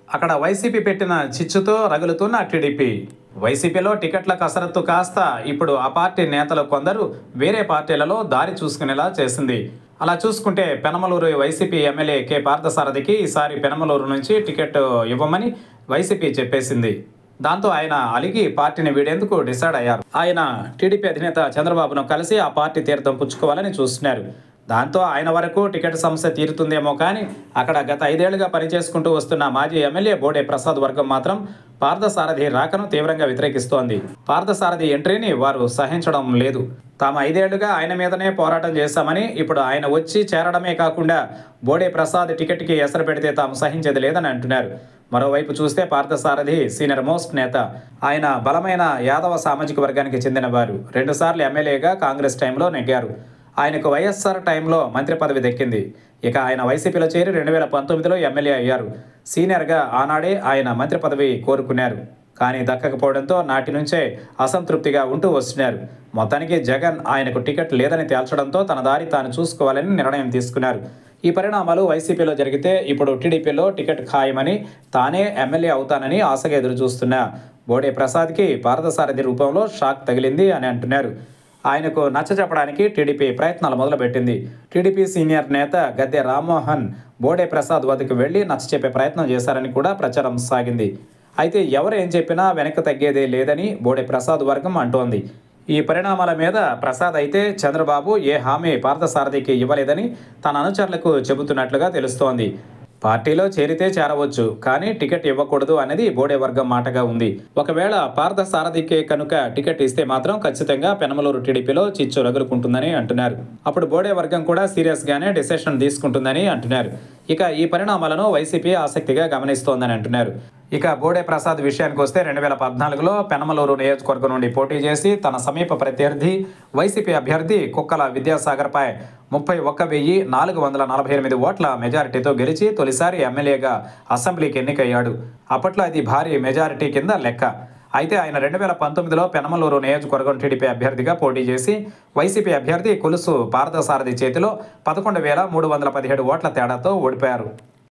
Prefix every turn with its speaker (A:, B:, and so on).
A: అక్కడ వైసీపీ పెట్టిన చిచ్చుతో రగులుతున్న టీడీపీ వైసీపీలో టికెట్ల కసరత్తు కాస్త ఇప్పుడు ఆ పార్టీ నేతలు కొందరు వేరే పార్టీలలో దారి చూసుకునేలా చేసింది అలా చూసుకుంటే పెనమలూరు వైసీపీ ఎమ్మెల్యే కె పార్థసారథికి ఈసారి పెనమలూరు నుంచి టికెట్ ఇవ్వమని వైసీపీ చెప్పేసింది దాంతో ఆయన అలిగి పార్టీని వీడేందుకు డిసైడ్ అయ్యారు ఆయన టీడీపీ అధినేత చంద్రబాబును కలిసి ఆ పార్టీ తీర్థం పుచ్చుకోవాలని చూస్తున్నారు దాంతో ఆయన వరకు టికెట్ సమస్య తీరుతుందేమో కానీ అక్కడ గత ఐదేళ్లుగా పనిచేసుకుంటూ వస్తున్న మాజీ ఎమ్మెల్యే బోడే ప్రసాద్ వర్గం మాత్రం పార్థసారథి రాకను తీవ్రంగా వ్యతిరేకిస్తోంది పార్థసారథి ఎంట్రీని వారు సహించడం లేదు తాము ఐదేళ్లుగా ఆయన మీదనే పోరాటం చేశామని ఇప్పుడు ఆయన వచ్చి చేరడమే కాకుండా బోడే ప్రసాద్ టికెట్కి ఎసరు పెడితే తాము సహించేది లేదని అంటున్నారు మరోవైపు చూస్తే పార్థసారథి సీనియర్ మోస్ట్ నేత ఆయన బలమైన యాదవ సామాజిక వర్గానికి చెందినవారు రెండుసార్లు ఎమ్మెల్యేగా కాంగ్రెస్ టైంలో నెగ్గారు ఆయనకు వైఎస్ఆర్ టైంలో మంత్రి పదవి దక్కింది ఇక ఆయన వైసీపీలో చేరి రెండు వేల పంతొమ్మిదిలో ఎమ్మెల్యే అయ్యారు సీనియర్గా ఆనాడే ఆయన మంత్రి పదవి కోరుకున్నారు కానీ దక్కకపోవడంతో నాటి నుంచే అసంతృప్తిగా ఉంటూ వస్తున్నారు మొత్తానికి జగన్ ఆయనకు టికెట్ లేదని తేల్చడంతో తన దారి తాను చూసుకోవాలని నిర్ణయం తీసుకున్నారు ఈ పరిణామాలు వైసీపీలో జరిగితే ఇప్పుడు టీడీపీలో టికెట్ ఖాయమని తానే ఎమ్మెల్యే అవుతానని ఆశగా ఎదురు చూస్తున్న బోడే ప్రసాద్కి పారదసారథి రూపంలో షాక్ తగిలింది అని అంటున్నారు ఆయనకు నచ్చజెప్పడానికి టీడీపీ ప్రయత్నాలు మొదలుపెట్టింది టీడీపీ సీనియర్ నేత గద్దె రామ్మోహన్ బోడే ప్రసాద్ వద్దకు వెళ్లి నచ్చచెప్పే ప్రయత్నం చేశారని కూడా ప్రచారం సాగింది అయితే ఎవరు ఏం చెప్పినా వెనక్కి తగ్గేదే లేదని బోడే ప్రసాద్ వర్గం అంటోంది ఈ పరిణామాల మీద ప్రసాద్ అయితే చంద్రబాబు ఏ హామీ పార్థసారథికి ఇవ్వలేదని తన అనుచరులకు చెబుతున్నట్లుగా తెలుస్తోంది పార్టీలో చేరితే చేరవచ్చు కానీ టికెట్ ఇవ్వకూడదు అనేది బోడే వర్గం మాటగా ఉంది ఒకవేళ పార్థ సారథికే కనుక టికెట్ ఇస్తే మాత్రం ఖచ్చితంగా పెనమలూరు టీడీపీలో చిచ్చు రగులుకుంటుందని అంటున్నారు అప్పుడు బోడే వర్గం కూడా సీరియస్ గానే డిసిషన్ తీసుకుంటుందని అంటున్నారు ఇక ఈ పరిణామాలను వైసీపీ ఆసక్తిగా గమనిస్తోందని అంటున్నారు ఇక బోడే ప్రసాద్ విషయానికి వస్తే రెండు వేల పద్నాలుగులో పెనమలూరు నియోజకవర్గం నుండి పోటీ చేసి తన సమీప ప్రత్యర్థి వైసీపీ అభ్యర్థి కుక్కల విద్యాసాగర్పై ముప్పై ఒక్క వెయ్యి నాలుగు వందల నలభై ఎనిమిది ఓట్ల మెజారిటీతో గెలిచి తొలిసారి ఎమ్మెల్యేగా అసెంబ్లీకి ఎన్నికయ్యాడు అప్పట్లో అది భారీ మెజారిటీ కింద లెక్క అయితే ఆయన రెండు వేల పంతొమ్మిదిలో పెనమలూరు నియోజకవర్గం టీడీపీ అభ్యర్థిగా పోటీ చేసి వైసీపీ అభ్యర్థి కొలుసు పార్థసారథి చేతిలో పదకొండు వేల మూడు వందల పదిహేడు ఓట్ల తేడాతో ఓడిపోయారు